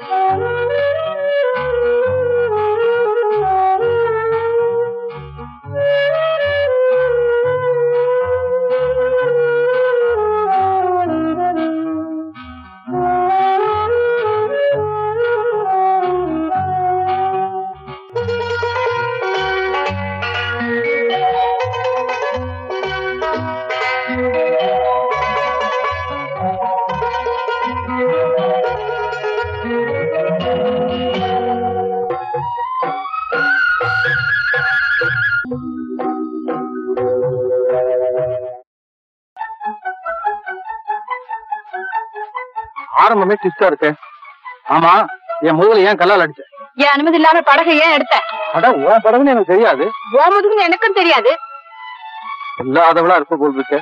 ஆரம்பமே ட்விஸ்டா இருக்கு ஆமா என் முதல்ல ஏன் கல்லால் அடிச்ச என் அனுமதி இல்லாம படகை ஏன் எடுத்த அட உன் படகுன்னு எனக்கு தெரியாது ஓமதுன்னு எனக்கும் தெரியாது இல்லாதவளா இருப்ப போல் இருக்க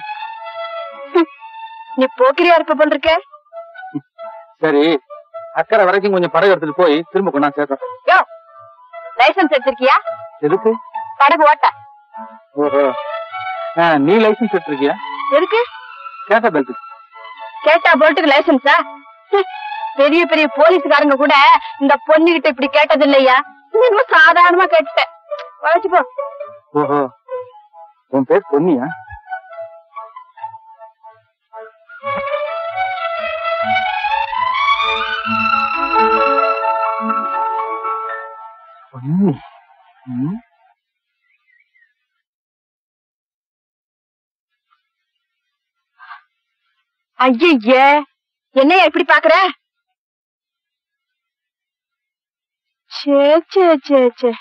நீ போக்கிரியா இருப்ப போல் இருக்க சரி அக்கறை வரைக்கும் கொஞ்சம் படகு எடுத்துட்டு போய் திரும்ப கொண்டா சேர்க்கறேன் யோ லைசன்ஸ் எடுத்திருக்கியா எதுக்கு படகு ஓட்ட ஓஹோ ஆ, நீ லைசன்ஸ் எடுத்திருக்கியா எதுக்கு கேட்ட பெல்ட் கேட்டா போட்டுக்கு லைசன்ஸா ஹம், பெரிய பெரிய போலீஸ்காரங்க கூட இந்த பொண்ணுகிட்ட இப்படி கேட்டது இல்லையா இன்னும் சாதாரணமா கேட்டுட்டேன் வளைச்சு போ ஓஹோ உன் பேர் பொன்னியா பொன்னி ம் ஐயே என்னையா இப்படி பாக்குற சே சே சே சே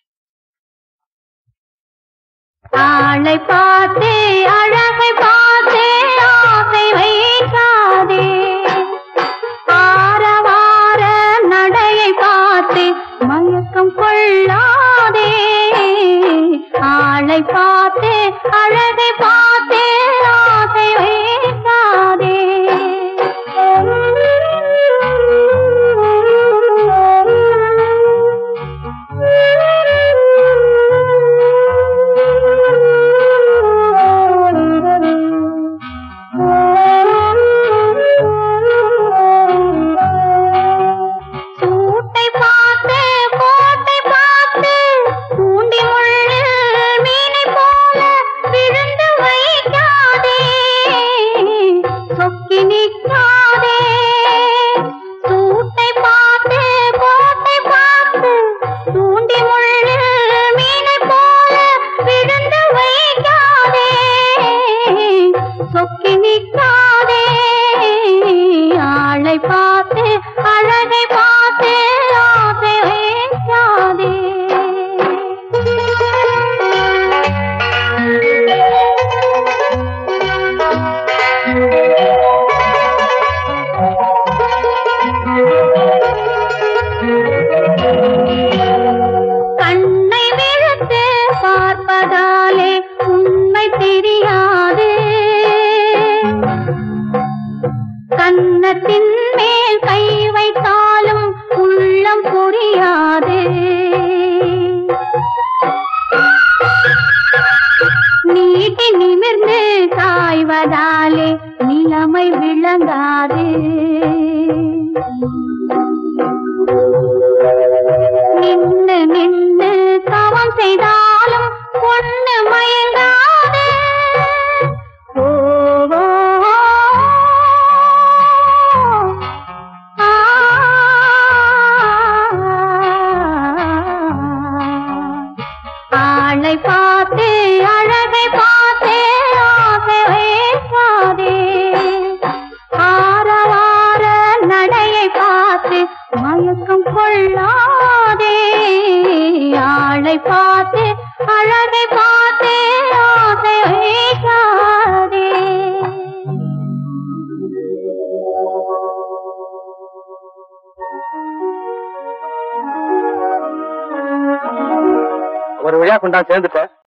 ஆளை பார்த்தே அழகை பார்த்தே ஆசை வைக்காதே ஆரவார நடையை பார்த்தே மயக்கம் கொள்ளாதே ஆளை பார்த்தே அழகை பார்த்தே ஆசை வைக்காதே சூட்டை பார்த்து கோட்டை பார்த்து தூண்டி முள்ளு மீனை போல விழுந்து வைக்காதே சொக்கி நிற்காதே சூட்டை பார்த்து கோட்டை பார்த்து தூண்டி முள்ளு மீனை போல விழுந்து வைக்காதே சொக்கி நிற்காதே ஆளை பார்த்து அழகை பார்த்து ஆசை வைக்காதே கண்ணை விழுத்து பார்ப்பதாலே உண்மை தெரியாது கன்னத்தின் மேல் கை வைத்தாலும் உள்ளம் புரியாது நீட்டி நிமிர்ந்து சாய்வதாலே நிலைமை விளங்காது நின்னு நின்னு தவம் செய்தாலும் பொண்ணு மயங்காது ஓ, ஓ, ஆ, ஆளை பார்த்து அழகை பார்த்து ஆசை வைக்காதே ஆரவார நடையை பார்த்து மயக்கம் கொள்ளாதே ஆளை பார்த்து அழகை பார்த்து ஆசை வைக்காதே ஒரு வழியா கொண்டா சேர்ந்துட்ட